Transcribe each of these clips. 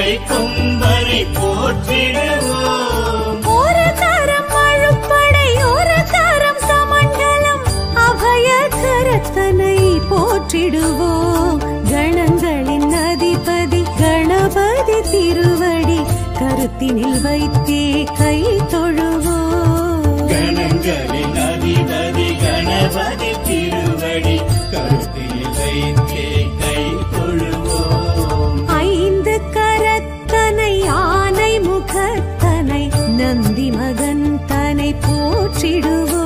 கை கொம்பனை போற்றிடுவோம் ஒரு கரம் அழுப்படை ஒரு கரம் சமண்டலம் அபய கரத்தனை போற்றிடுவோம் கணங்களின் அதிபதி கணபதி திருவடி கருத்தினில் வைத்தே கை தொழுவோம் கணங்களின் அதிபதி கணபதி திருவடி கருத்தில் வைத்தே கை தொழுவோம் ஐந்து கரத்தனை ஆனை முகத்தனை நந்தி மகன் தனை போற்றிடுவோம்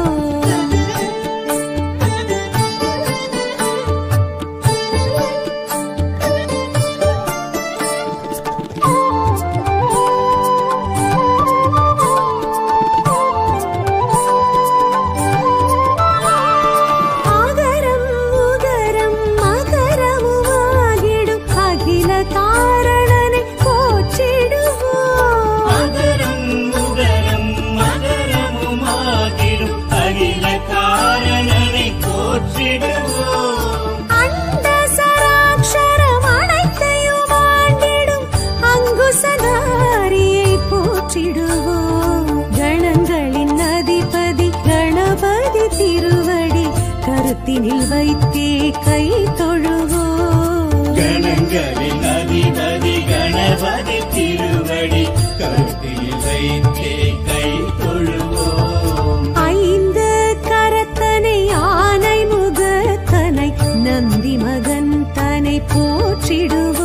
ஆகரம் உகரம் மகரமுமாகிடும் அகில காரணனை போற்றிடுவோம் மகரம் முகரம் மகரமுமாகிடும் அகில காரணனை போற்றிடுவோம் அண்ட சராட்சரம் அனைத்தையும் ஆண்டிடும் அங்குசதாரியை போற்றிடுவோம் கணங்களின் அதிபதி கணபதி திருவடி கருத்தினில் வைத்தே கை தொழுவோம் கணங்களின் அதிபதி கணபதி திருவடி கருத்தில் வைத்தே கை தொழுவோம் ஐந்து கரத்தனை ஆனை முகத்தனை நந்தி மகன் தனை போற்றிடுவோம்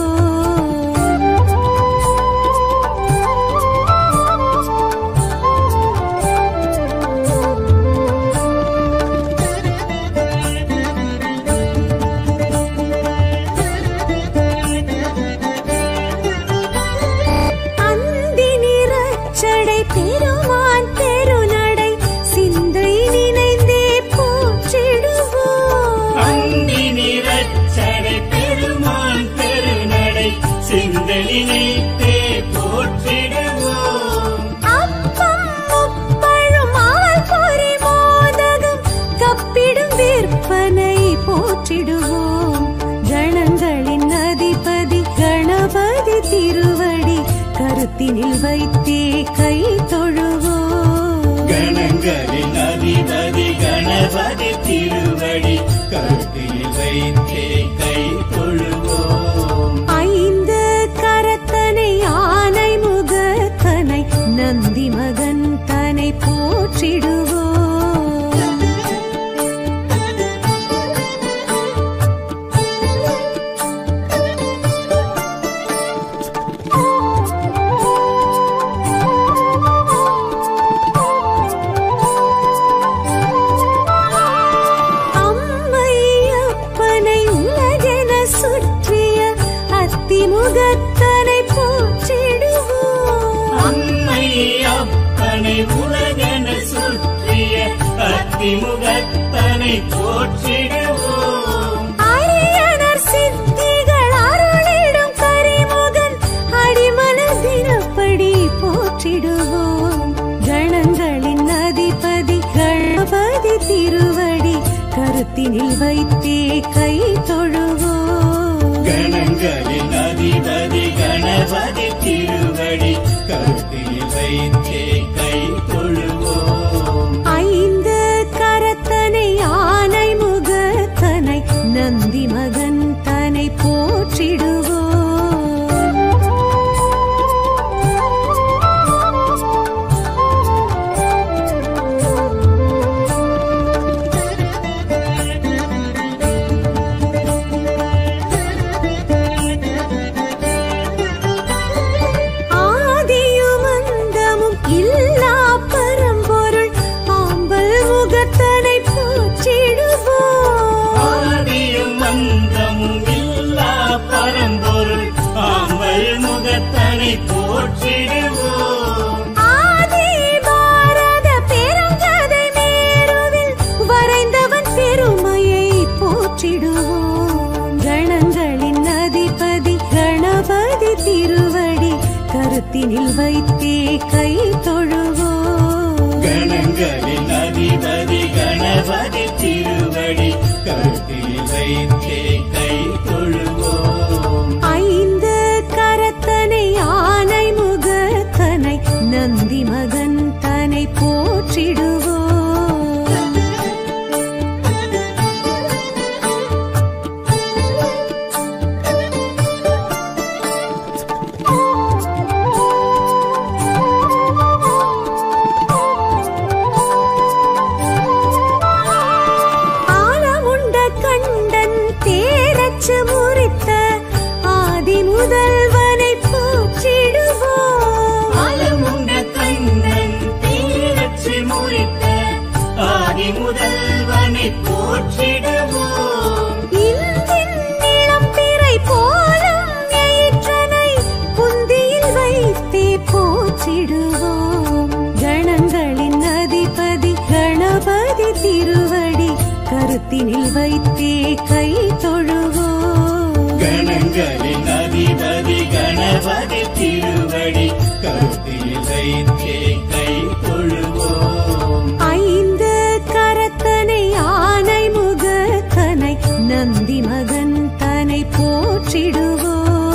அந்தி நிறச்சடை பெருமான் பெருநடை சிந்தை நினைந்தே போற்றிடுவோம் அந்தி நிறச்சடை பெருமான் பெருநடை சிந்தலினைத்தே போற்றிடுவோம் அப்பம் முப்பழும் ஆள் பொறி மோதகம் கப்பிடும் விற்பனை போற்றிடுவோம் கணங்களின் அதிபதி கணபதி திருவடி கருத்தினில் வைத்தே கை தொழுவோம் கணங்களின் அதிபதி கணபதி திருவடி கருத்தில் வைத்தே கை தொழுவோம் ஐந்து கரத்தனை ஆனை முகத்தனை நந்தி மகன் தனை போற்றிடுவோம் அம்மையப்பனை உலகென சுற்றிய அத்திமுகத்தனை போற்றிடுவோம் அம்மை அப்பனை உலகன சுற்றிய அத்திமுகத்தனை போற்றிடுவோம் அரியனர் சித்திகள் அருளிடும் கரிமுகன் அடிமலர் தினப்படி போற்றிடுவோம் கணங்களின் அதிபதி கணபதி திருவடி கருத்தினில் வைத்தே கை தொழுவோம் கணங்களின் அதிபதி கணபதி திருவடி கருத்தில் வைத்தே கை தொழுவோம் ஐந்து கரத்தனை ஆனை முகத்தனை நந்தி மகன் தனை போற்றிடுவோம் ஆதியும் அந்தமும் இல்லா பரம்பொருள் ஆம்பல் முகத்தனை போற்றிடுவோம் ஆதியும் அந்தமும் இல்லா பரம்பொருள் ஆம்பல் முகத்தனை போற்றிடுவோம் ஆதி பாரத பெருங்கதை மேருவில் வரைந்தவன் பெருமையை போற்றிடுவோம் கணங்களின் அதிபதி கணபதி திருவடி கருத்தினில் வைத்தே கை தொழுவோம் கணங்களின் அதிபதி கணபதி திருவடி கருத்தில் வைத்தே கை தொழுவோம் ஐந்து கரத்தனை போற்றிடுவோம் இந்தின் இளம் பிறை போலும் எயிற்றனை புந்தியில் வைத்தே போற்றிடுவோம் கணங்களின் அதிபதி கணபதி திருவடி கருத்தினில் வைத்தே கை தொழுவோம் கணங்களின் அதிபதி கணபதி திருவடி கருத்தில் வைத்தே கை தொழுவோம் ஐந்து கரத்தனை ஆனை முகத்தனை நந்தி மகன் தனை போற்றிடுவோம்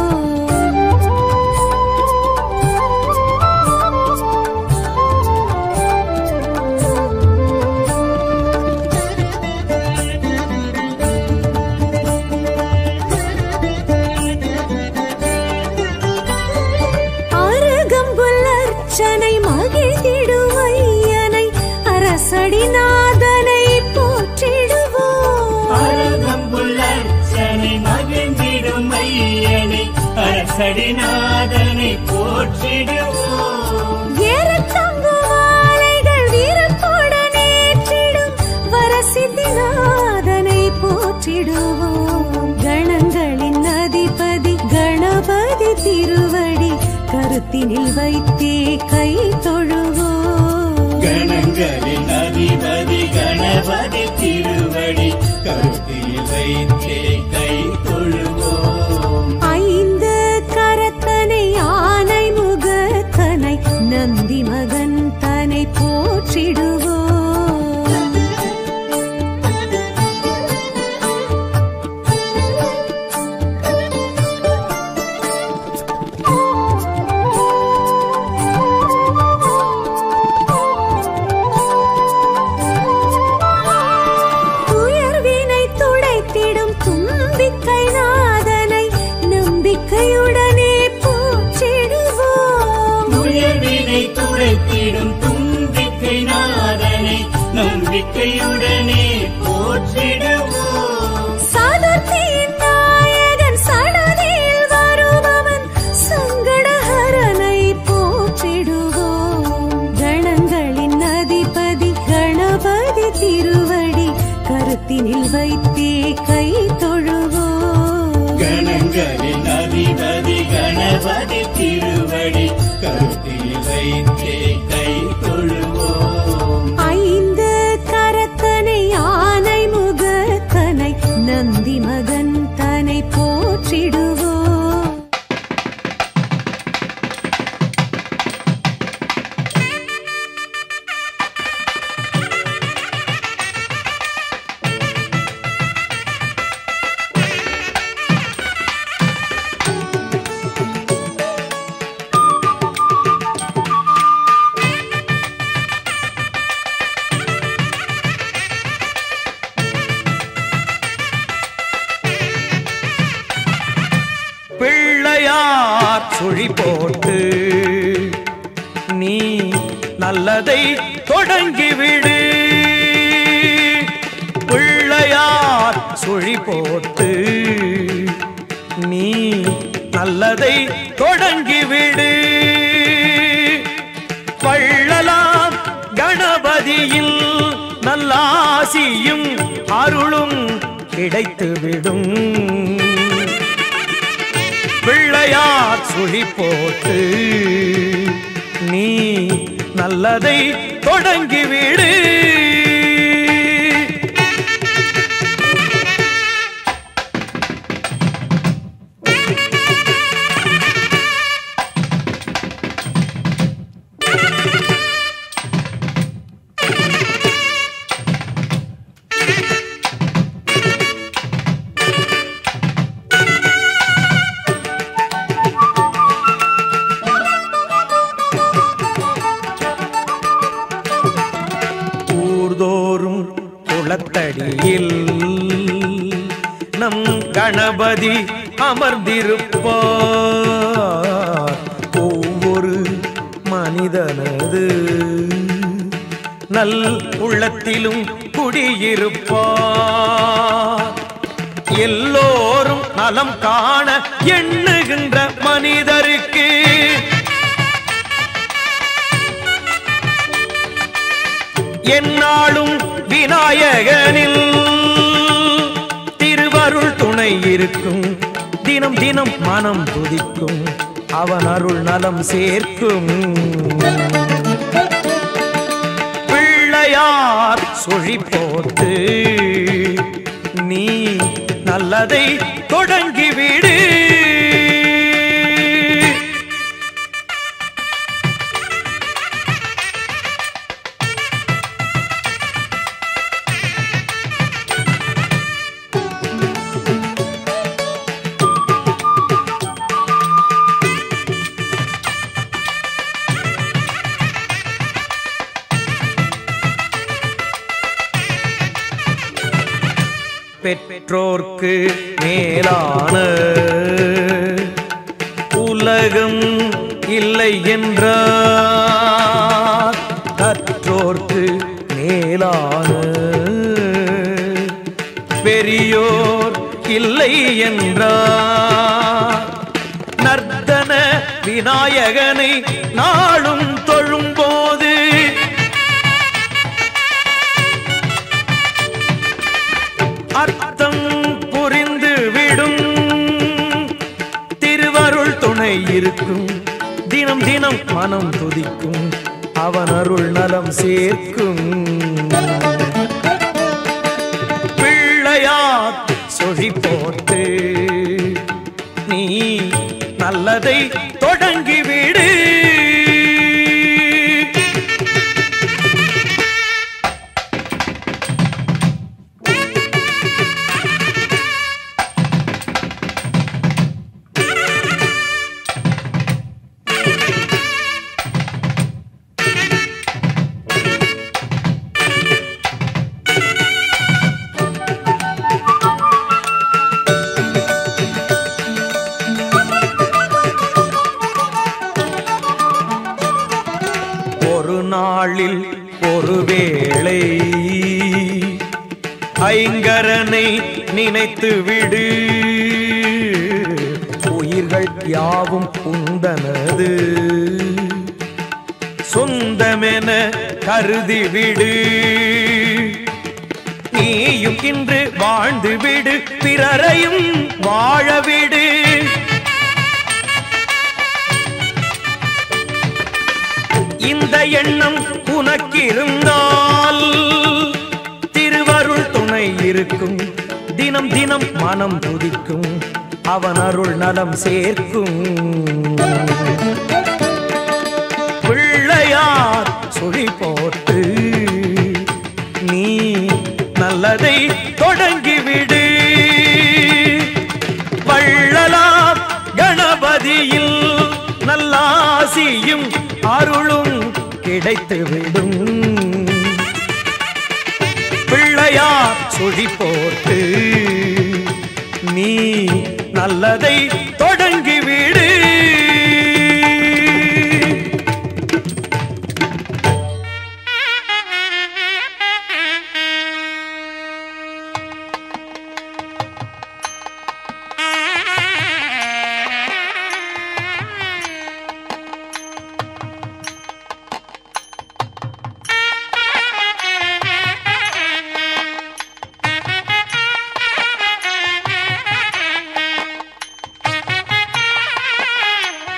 அருகம்புல் அர்ச்சனை மகிழ்ந்திடும் ஐயனை அரசடிநாதனை போற்றிடுவோம் அழகம்புள்ளர்ச்சனை மகிழ்ந்திடும் ஐயனை அரசடிநாதனை போற்றிடுவோம் ஏறத்தங்கு மாலைகள் வீரத்துடன் ஏற்றிடும் வரசித்திநாதனை போற்றிடுவோம் கணங்களின் அதிபதி கணபதி திருவடி கருத்தினில் வைத்தே கை தொழுவோம் கணங்களின் அதிபதி கணபதி திருவடி கருத்தில் வைத்தே கை தொழுவோம் ஐந்து கரத்தனை ஆனை முகத்தனை நந்தி மகன் தனை போற்றிடுவோம் துயர்வினை துடைத்திடும் தும்பிக்கை நாதனை நம்பிக்கையுடனே போற்றிடுவோம் உயர்வினை துடைத்திடும் தும்பிக்கை நாதனை நம்பிக்கையுடனே போற்றிடுவோம் சதுர்த்தியின் நாயகன் சடதியில் வருபவன் சங்கடஹரனை போற்றிடுவோம் கணங்களின் அதிபதி கணபதி திருவடி கருத்தினில் வைத்தே கை தொழுவோம் கணங்களின் அதிபதி கணபதி திருவடி கருத்தில் வைத்தே கை தொழுவோம் ஐந்து கரத்தனை ஆனை முகத்தனை நந்தி மகன் தனை போற்றிடுவோம் பிள்ளையார் சுழி போட்டு நீ நல்லதை தொடங்கிவிடு பிள்ளையார் சுழி போட்டு நீ நல்லதை தொடங்கிவிடு வள்ளலாம் கணபதியில் நல்லாசியும் அருளும் கிடைத்துவிடும் பிள்ளையார் சுழி போட்டு நீ நல்லதை தொடங்கிவிடு ஊர்தோறும் குளத்தடியில் நம் கணபதி அமர்ந்திருப்பார் ஒவ்வொரு மனிதனது நல் உள்ளத்திலும் குடியிருப்பார் எல்லோரும் நலம் காண எண்ணுகின்ற மனிதருக்கு என்னாலும் விநாயகனில் திருவருள் துணை இருக்கும் தினம் தினம் மனம் துதிக்கும் அவன் அருள் நலம் சேர்க்கும் பிள்ளையார் சுழி போட்டு நீ நல்லதை தொடங்கிவிடு பெற்றோர்க்கு மேலான உலகம் இல்லை என்றார் கற்றோர்க்கு மேலான பெரியோர் இல்லை என்றார் நர்த்தன விநாயகனை நாளும் தொழும்போது அர்த்தம் புரிந்து விடும் திருவருள் துணை இருக்கும் தினம் தினம் மனம் துதிக்கும் அவன் அருள் நலம் சேர்க்கும் பிள்ளையார் சொழி போட்டு நீ நல்லதை தொடங்கிவிடு ஒரு நாளில் ஒரு வேளை ஐங்கரனை நினைத்து விடு உயிர்கள் யாவும் உந்தனது சொந்தமென கருதி விடு நீயும் இன்று வாழ்ந்து விடு பிறரையும் வாழ விடு இந்த எண்ணம் உனக்கிருந்தால் திருவருள் துணை இருக்கும் தினம் தினம் மனம் துதிக்கும் அவன் அருள் நலம் சேர்க்கும் பிள்ளையார் சுழி போட்டு நீ நல்லதை தொடங்கிவிடு வள்ளலாம் கணபதியில் நல்லாசியும் அருளும் கிடைத்துவிடும் பிள்ளையார் சுழி போட்டு நீ நல்லதை தொடங்கிவிடு Thank you.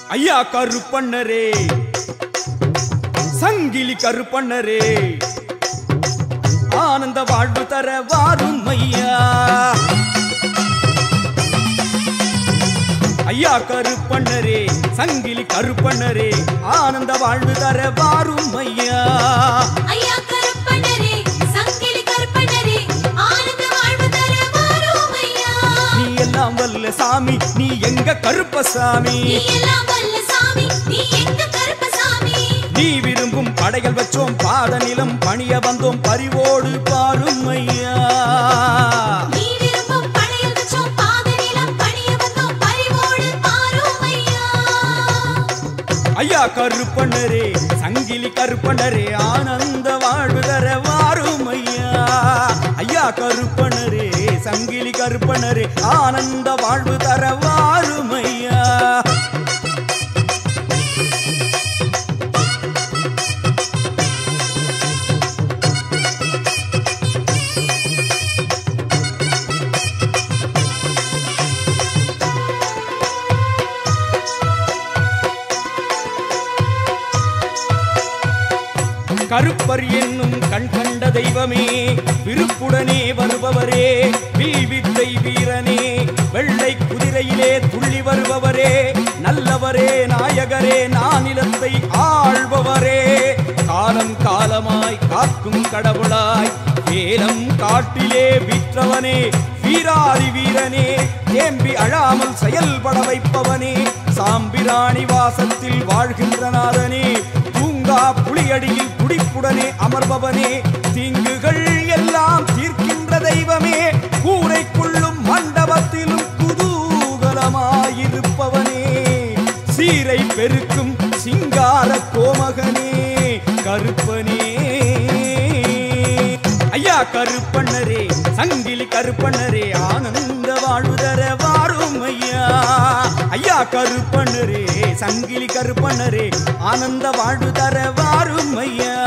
ஐயா கருப்பண்ணரே சங்கிலி கருப்பண்ணரே ஆனந்த வாழ்வு தர வாரும் ஐயா ஐயா கருப்பண்ணரே சங்கிலி கருப்பண்ணரே ஆனந்த வாழ்வு தர வாரும் ஐயா ஐயா கருப்பண்ணரே சங்கிலி கருப்பண்ணரே ஆனந்த வாழ்வு தர வாரும் ஐயா நீ எல்லாம் வல்ல சாமி நீ எங்க கருப்பசாமி நீ எல்லாம் வல்ல சாமி நீ எங்க கருப்பசாமி நீ விரும்பும் படைகள் வச்சோம் பாத நிலம் பணிய வந்தோம் பரிவோடு பாரும் ஐயா நீ விரும்பும் படையில் வச்சோம் பாத நிலம் பணிய வந்தோம் பரிவோடு பாரும் ஐயா ஐயா கருப்பண்ணரே சங்கிலி கருப்பண்ணரே ஆனந்த வாழ்வு தர வாரும் ஐயா ஐயா கருப்பண்ணரே சங்கிலி கருப்பண்ணரே ஆனந்த வாழ்வு தர வாரும் ஐயா கருப்பர் என்னும் கண் கண்ட தெய்வமே விருப்புடனே வருபவரே வில்வித்தை வீரனே வெள்ளை குதிரையிலே துள்ளி வருபவரே நல்லவரே நாயகரே நானிலத்தை ஆள்பவரே காலம் காலமாய் காக்கும் கடவுளாய் வேலம் காட்டிலே விற்றவனே வீராதி வீரனே தேம்பி அழாமல் செயல்பட வைப்பவனே சாம்பிராணி வாசத்தில் வாழ்கின்ற நாதனே தூங்கா புலியடியில் குடிப்புடனே அமர்பவனே தீங்குகள் எல்லாம் தீர்க்கின்ற தெய்வமே கூரைக்குள்ளும் மண்டபத்திலும் குதூகலமாயிருப்பவனே சீரை பெருக்கும் சிங்கார கோமகனே கருப்பனே ஐயா கருப்பண்ணரே சங்கிலி கருப்பண்ணரே ஆனந்த வாழ்வு தர வாரும் ஐயா ஐயா கருப்பண்ணரே சங்கிலி கருப்பண்ணரே ஆனந்த வாழ்வு தர வாரும் ஐயா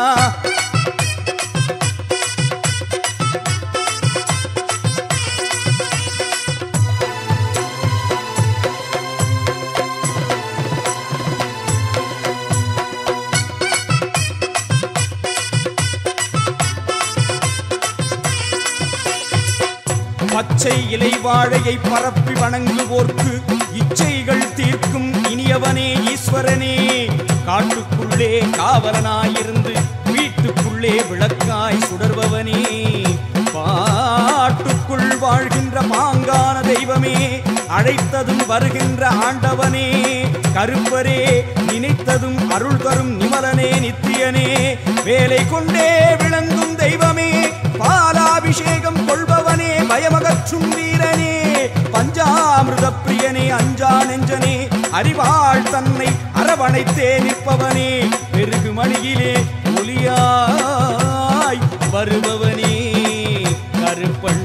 பச்சை இலை வாழையை பரப்பி வணங்குவோர்க்கு இச்சைகள் தீர்க்கும் இனியவனே ஈஸ்வரனே காட்டுக்குள்ளே காவலனாயிருந்து வீட்டுக்குள்ளே விளக்காய் சுடர்பவனே பாட்டுக்குள் வாழ்கின்ற பாங்கான தெய்வமே அழைத்ததும் வருகின்ற ஆண்டவனே கருப்பரே நினைத்ததும் அருள் தரும் நிமலனே நித்தியனே வேலை கொண்டே விளங்கும் தெய்வமே பாலாபிஷேகம் கொள்பவனே பயமகற்றும் வீரனே பஞ்சாமிருத பிரியனே அஞ்சா நெஞ்சனே அறிவாள் தன்னை அரவணைத்தே நிற்பவனே பெருகு மணியிலே ஒளியாய் வருபவனே கருப்பண்ண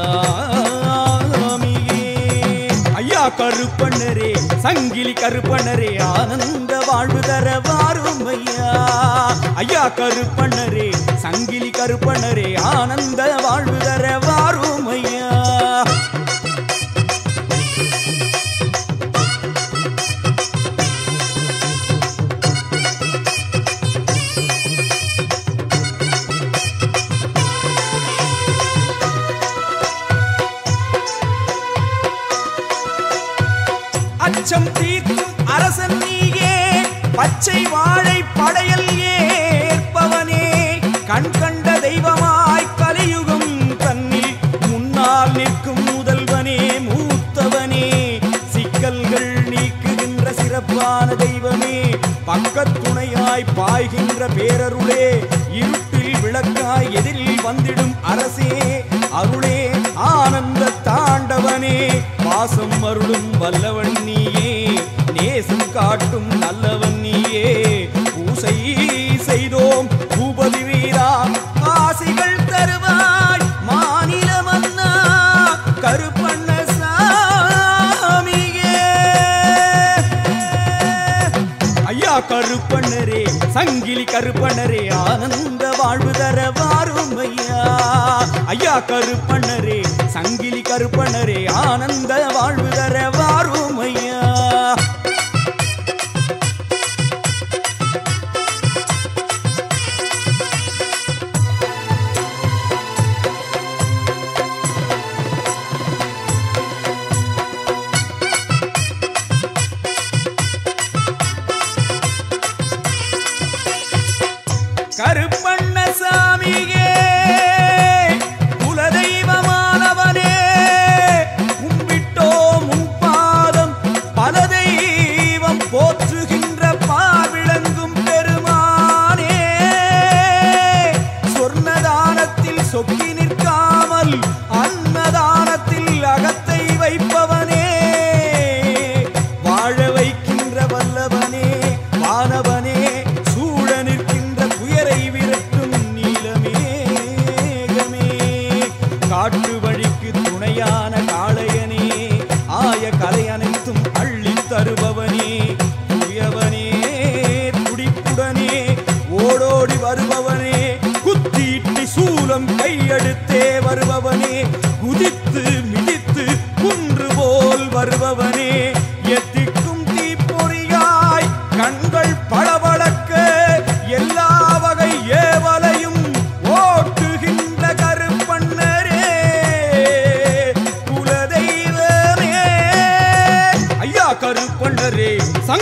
சாமியே ஐயா கருப்பண்ணரே சங்கிலி கருப்பண்ணரே ஆனந்த வாழ்வு தர வாரும் ஐயா ஐயா கருப்பண்ணரே சங்கிலி கருப்பண்ணரே ஆனந்த வாழ்வு தர வாரும் ஐயா அச்சம் தீர்க்கும் அரசன் நீயே பச்சை வாழை படையல் ஏற்பவனே கண் கண்ட தெய்வமாய் கலியுகம் தன்னில் முன்னால் நிற்கும் முதல்வனே மூத்தவனே சிக்கல்கள் நீக்குகின்ற சிறப்பான தெய்வமே பக்கத்துணையாய் பாய்கின்ற பேரருளே இருட்டில் விளக்காய் எதிரில் வந்திடும் அரசே அருளே ஆனந்த தாண்டவனே பாசம் அருளும் வல்லவன் நீயே நேசம் காட்டும் நல்லவன் நீயே பூசை செய்தோம் பூபதி வீரா ஆசிகள் தருவாய் மாநில மன்னா கருப்பண்ண சாமியே ஐயா கருப்பண்ணரே சங்கிலி கருப்பண்ணரே ஆனந்த வாழ்வு தர வாரும் ஐயா ஐயா கருப்பண்ணரே சங்கிலி கருப்பண்ணரே ஆனந்த வாழ்வு தர வாரும் ஐயா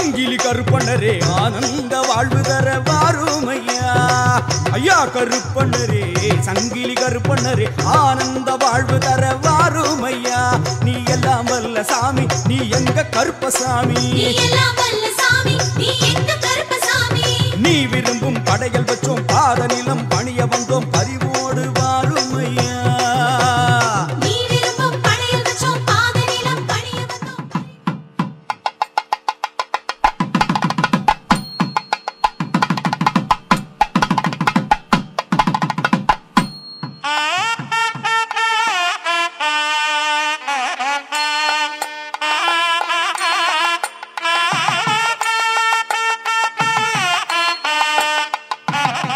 சங்கிலி கருப்பண்ணரே ஆனந்த வாழ்வு தர வாருமையா ஐயா கருப்பண்ணரே சங்கிலி கருப்பண்ணரே ஆனந்த வாழ்வு தர வாருமையா நீ எல்லாம் வல்ல சாமி நீ எங்க கருப்பசாமி நீ எல்லாம் வல்ல சாமி நீ எங்க கருப்பசாமி நீ விரும்பும் படையல் வச்சோம் பாத நிலம் பணிய வந்தோம் பரிவோடு வாருமையா நீ விரும்பும் படையல் வச்சோம் பாத நிலம் பணிய வந்தோம் ஆ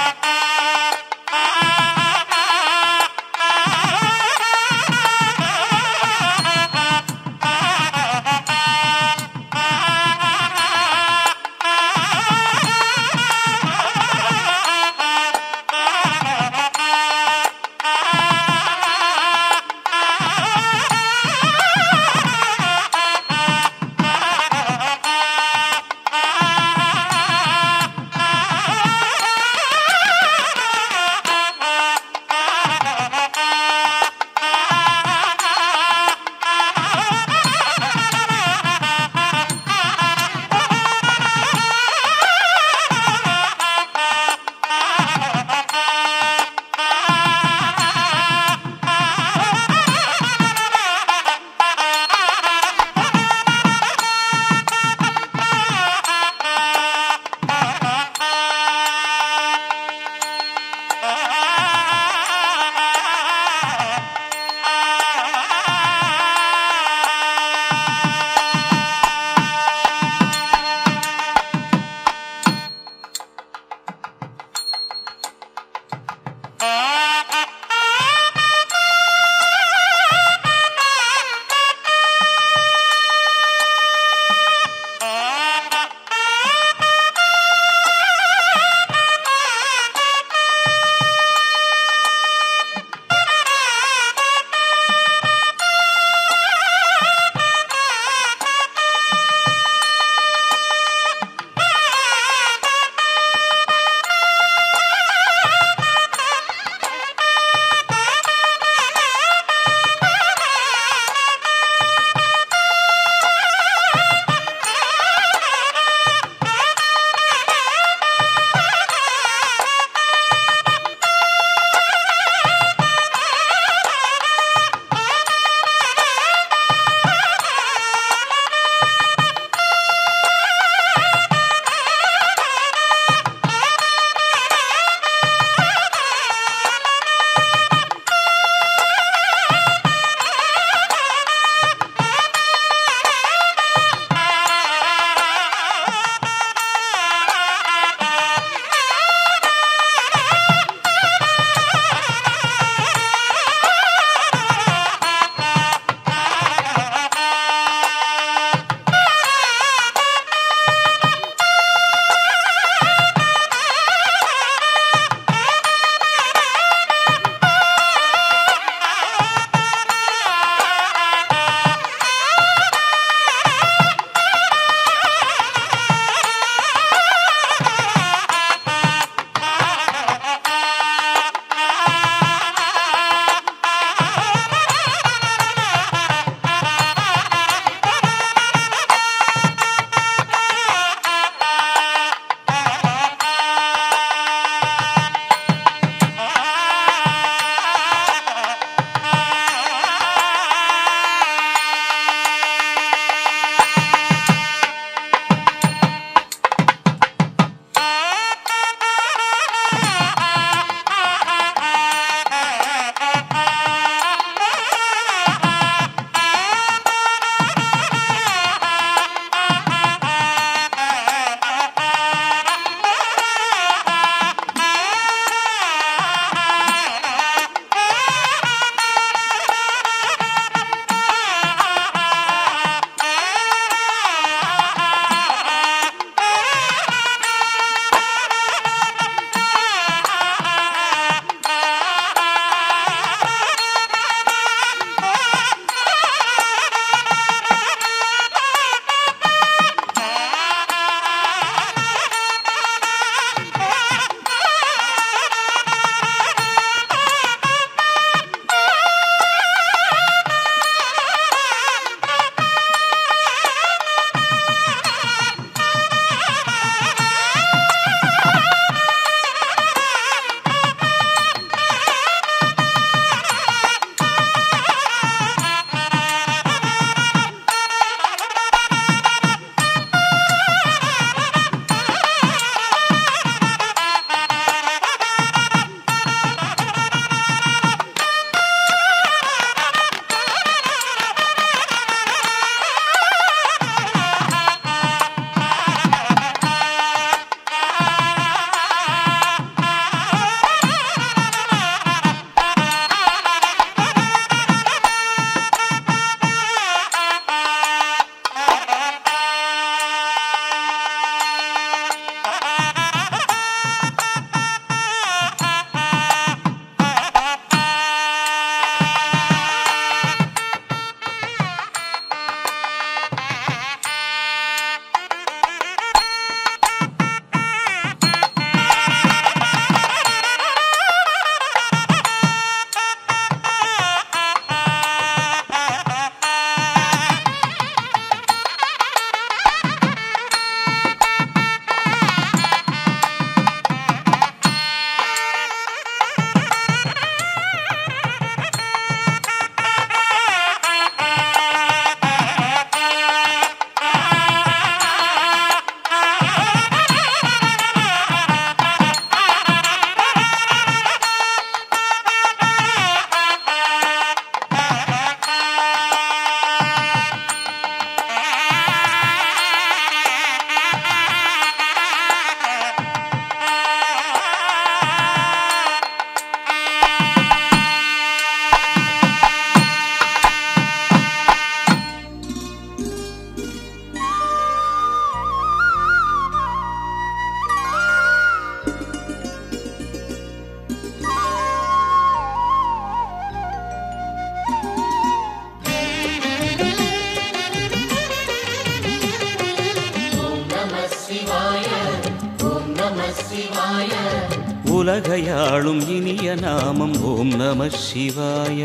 உலகையாளும் இனிய நாமம் ஓம் நம சிவாய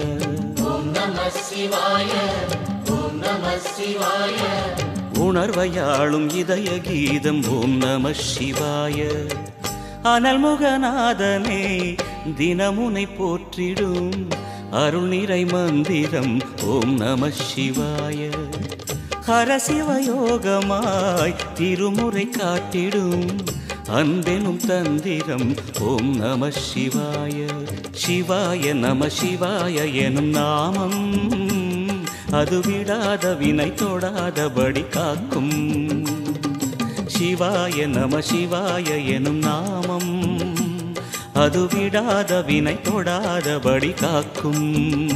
உணர்வையாளும் இதய கீதம் ஓம் நம சிவாய அனல்முகநாதனே தினமுனை போற்றிடும் அருள் நிறை மந்திரம் ஓம் நம சிவாய ஹரசிவயோகமாய் திருமுறை காட்டிடும் அன்பெனும் தந்திரம் ஓம் நம சிவாய சிவாய நம சிவாய எனும் நாமம் அது விடாத வினை தொடாதபடி காக்கும் சிவாய நம சிவாய எனும் நாமம் அது விடாத வினை தொடாதபடி காக்கும்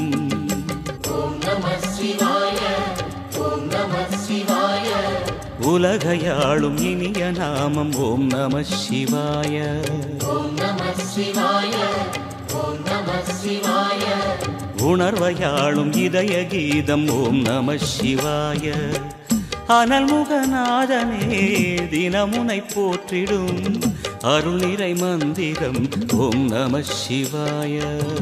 உலகையாளும் இனிய நாமம் ஓம் நம சிவாய உணர்வையாளும் இதய கீதம் ஓம் நம சிவாய அனல்முகநாதனே தினமுனை போற்றிடும் அருள் நிறை மந்திரம் ஓம் நம சிவாய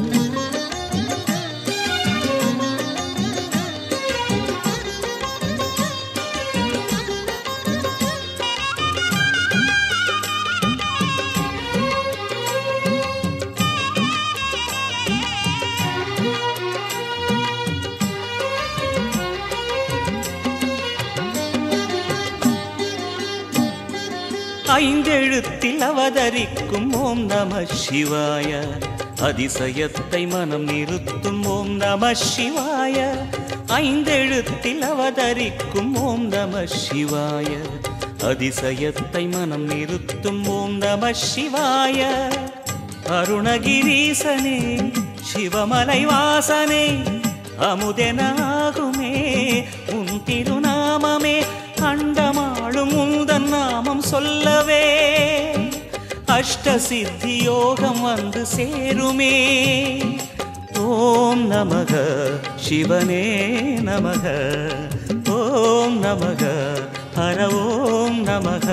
ஐந்தெழுத்தில் அவதரிக்கும் ஓம் நம சிவாய அதிசயத்தை மனம் நிறுத்தும் ஓம் நம சிவாய ஐந்தெழுத்தில் அவதரிக்கும் ஓம் நம சிவாய அதிசயத்தை மனம் நிறுத்தும் ஓம் நம சிவாய அருணகிரீசனே சிவமலை வாசனே அமுதனாகுமே உன் திருநாமமே அண்டமாளும் உந்தன் நாமம் சொல்லவே அஷ்ட சித்தி யோகம் வந்து சேருமே ஓம் நமக சிவனே நமக ஓம் நமக ஹர ஓம் நமக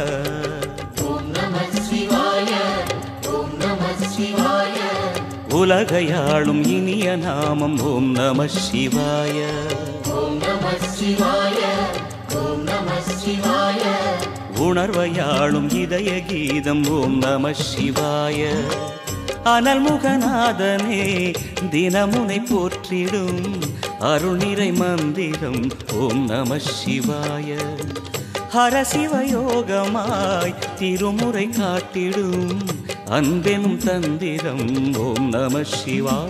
உலகையாளும் இனிய நாமம் ஓம் நம சிவாய உணர்வையாளும் இதய கீதம் ஓம் நம சிவாய அனல்முகநாதனே தினமுனை போற்றிடும் அருள் நிறை மந்திரம் ஓம் நம சிவாய ஹரசிவயோகமாய் திருமுறை காட்டிடும் அன்பெனும் தந்திரம் ஓம் நம சிவாய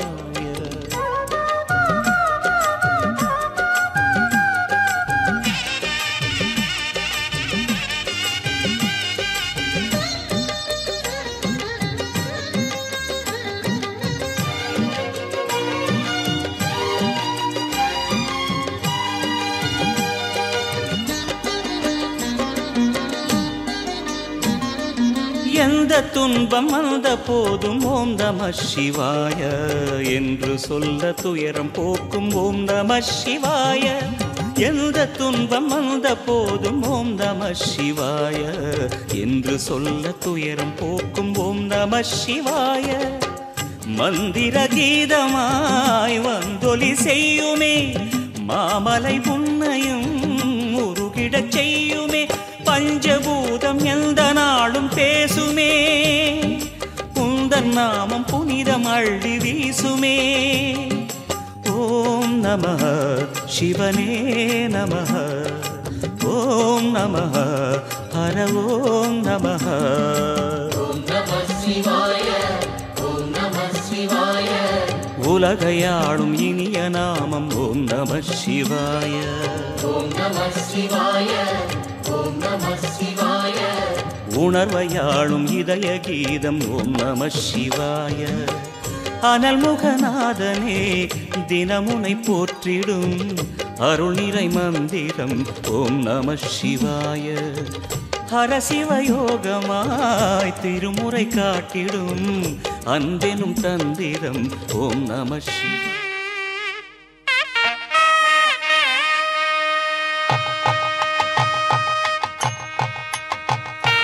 எந்த துன்பம் வந்த போதும் ஓம் நம சிவாய என்று சொல்ல துயரம் போக்கும் ஓம் நம சிவாய எந்த துன்பம் வந்த போதும் ஓம் நம சிவாய என்று சொல்ல துயரம் போக்கும் ஓம் நம சிவாய மந்திர கீதமாய் வந்தொலி செய்யுமே மாமலை புன்னையும் உருகிடச் செய்யுமே பஞ்சபூதம் எந்த நாளும் பேசுமே உந்தன் நாமம் புனிதம் அள்ளி வீசுமே ஓம் நம சிவனே நம ஓம் நம ஹர ஓம் நம உலகையாளும் இனிய நாமம் ஓம் நம சிவாய உணர்வையாளும் இதய கீதம் ஓம் நம சிவாய அனல்முகநாதனே தினமுனை போற்றிடும் அருள் நிறை மந்திரம் ஓம் நம சிவாய ஹரசிவயோகமாய் திருமுறை காட்டிடும் அன்பெனும் தந்திரம் ஓம் நம சிவாய ஆ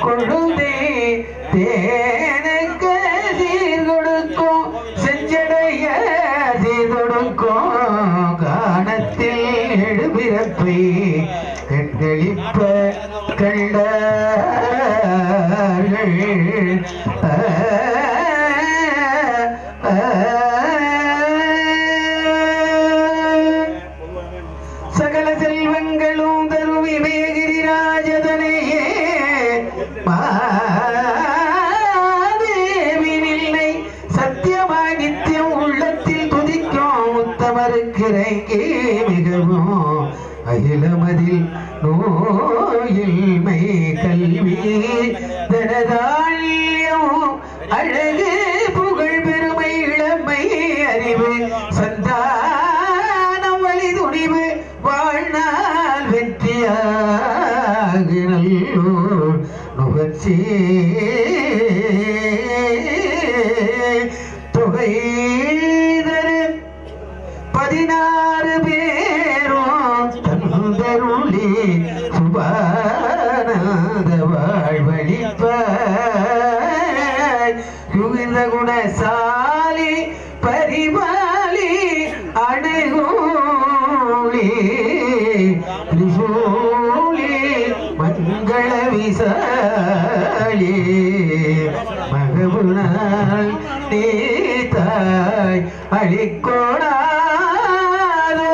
பொழுதே தேனுக்கு சீர் கொடுக்கும் செஞ்சடைய சீர் கொடுக்கும் காணத்தில் எழுபிறப்பை கண்களிப்ப கண்டார்கள் ஆ, ஆ, சகல செல்வங்களும் தருவி மேகிரிராஜதனையே மாதேவினில்லை சத்தியமாய் நித்தியம் உள்ளத்தில் துதிக்கும் உத்தமருக்கு இறங்கி மிகவும் அகிலமதில் நோயில்மை கல்வி தனதாழியம் அழகு புகழ் பெருமை இளமை அறிவு சந்தானம் வழி துணிவு வாழ்நாள் வெற்றியாக நல்லோர் நுகர்ச்சி தொகை தரு பதினாறு பேரும் தந்தருளி சுபானந்த வாழ்வழிப்பாய் யுகிந்த குணசாலி பரிமாலி அணுகூலி திரிசூலி மங்கள விசாலி மகவுனால் நீத்தாய் அழிக்கோடாதோ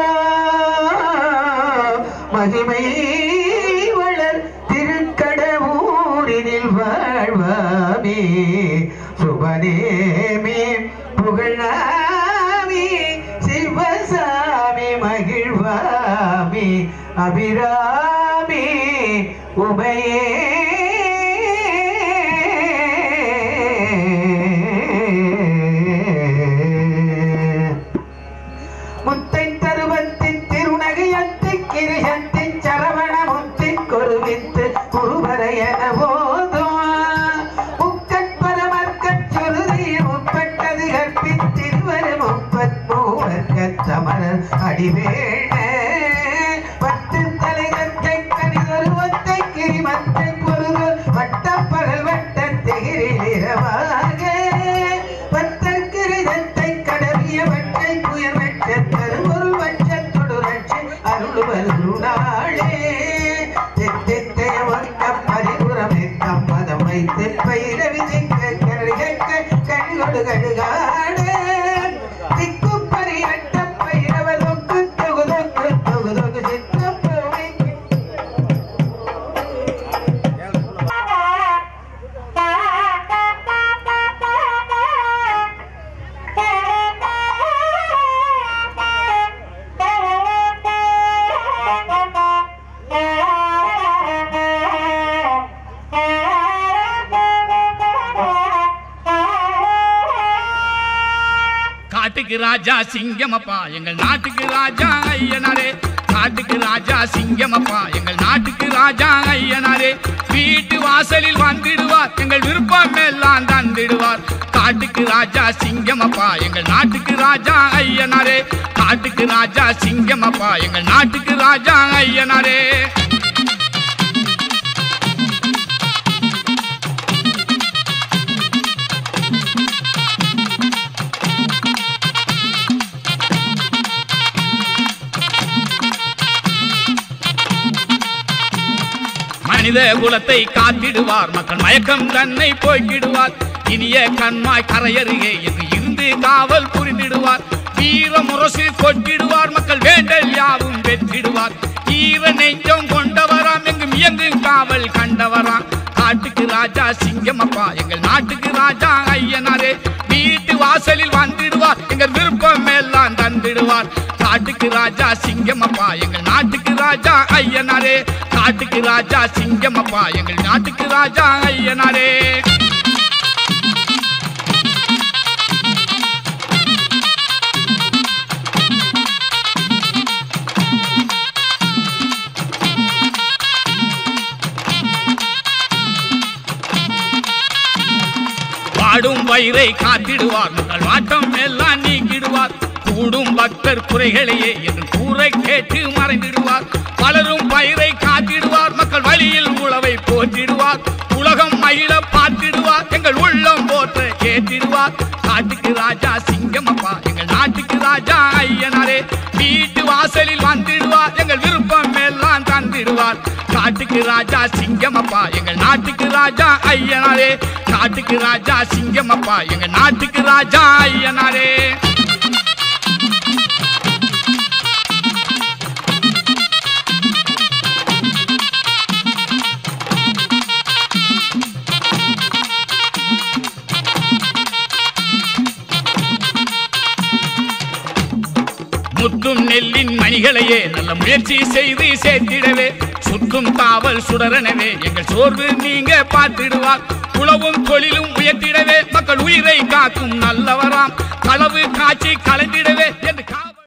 மகிமை வளர் திருக்கடவூரினில் வாழ்வாமே சுபநேமே புகழாமி சிவசாமி மகிழ்வாமி அபிராமி உமையே முத்தை தருவத்தின் திருநகையத்தை கிரிசத்தின் சரவண முத்தி கொருவித்து குருவரையன போதும் முக்கட்பரமர்க்கச் சுருதி முப்பட்டது கற்பித்திருவரு முப்பத் மூவர்க்கத் தமரர் அடிவேண பத்து தலைகற்றை கனிதொரு ஒத்தை கிரிமத்தை பொருது வட்டப்பகல் வட்ட திகிரிலிரவாக பத்தற்கிரிதத்தை கடவிய வட்டை புயர் வட்டத்தரு ஒரு வட்டத்தொடு ரட்சி அருள்வருளாளே தித்தித்தைய வட்ட பரிபுரமித்தம் பதம் வைத்து பயிர விதிக்க கரு கேட்க கண்கொடு கடுகாடு திக்கு பரியட்ட பயிரவ தொக்கு தொகு தொக்கு தொகு தொகு சித்தப்பவை காட்டுக்கு ராஜா சிங்கமப்பா எங்கள் நாட்டுக்கு ராஜா ஐயனாரே காட்டுக்கு ராஜா சிங்கமப்பா எங்கள் நாட்டுக்கு ராஜா ஐயனாரே வீட்டு வாசலில் வந்திடுவார் எங்கள் விருப்பம் எல்லாம் தந்திடுவார் காட்டுக்கு ராஜா சிங்கமப்பா எங்கள் நாட்டுக்கு ராஜா ஐயனாரே காட்டுக்கு ராஜா சிங்கமப்பா எங்கள் நாட்டுக்கு ராஜா ஐயனாரே மனித குலத்தை காத்திடுவார் மக்கள் மயக்கம் தன்னை போய்க்கிடுவார் இனிய கண்மாய் கரையருகே எங்கு இருந்து காவல் புரிந்திடுவார் வீர முரசு கொட்டிடுவார் மக்கள் வேண்டல் யாவும் வெற்றிடுவார் ஈர நெஞ்சம் கொண்டவராம் எங்கும் இயங்கும் காவல் கண்டவராம் காட்டுக்கு ராஜா சிங்கமப்பா எங்கள் நாட்டுக்கு ராஜா ஐயனாரே வீட்டு வாசலில் வந்திடுவார் எங்கள் விருப்பம் எல்லாம் தந்திடுவார் காட்டுக்கு ராஜா சிங்கமப்பா எங்கள் நாட்டுக்கு ராஜா ஐயனாரே காட்டுக்கு ராஜா சிங்கமப்பா எங்கள் நாட்டுக்கு ராஜா ஐயனாரே வாடும் வயிறை காத்திடுவார் மக்கள் வாட்டம் எல்லாம் நீக்கிடுவார் கூடும் பக்தர் குறைகளையே என்று கூரை கேட்டு மறைந்திடுவார் பலரும் பயிரை காத்திடுவார் மக்கள் வழியில் உழவை போற்றிடுவார் உலகம் மயில பார்த்திடுவார் எங்கள் உள்ளம் போற்ற கேட்டிடுவார் காட்டுக்கு ராஜா சிங்கமப்பா எங்கள் நாட்டுக்கு ராஜா ஐயனாரே வீட்டு வாசலில் வந்திடுவார் எங்கள் விருப்பம் எல்லாம் தந்திடுவார் காட்டுக்கு ராஜா சிங்கமப்பா எங்கள் நாட்டுக்கு ராஜா ஐயனாரே காட்டுக்கு ராஜா சிங்கமப்பா எங்கள் நாட்டுக்கு ராஜா ஐயனாரே முத்தும் நெல்லின் மணிகளையே நல்ல முயற்சி செய்து சேர்த்திடவே சுற்றும் காவல் சுடரனவே எங்கள் சோர்வு நீங்க பார்த்திடுவார் உழவும் தொழிலும் உயர்த்திடவே மக்கள் உயிரை காக்கும் நல்லவராம் களவு காட்சி கலந்திடவே என்று கா-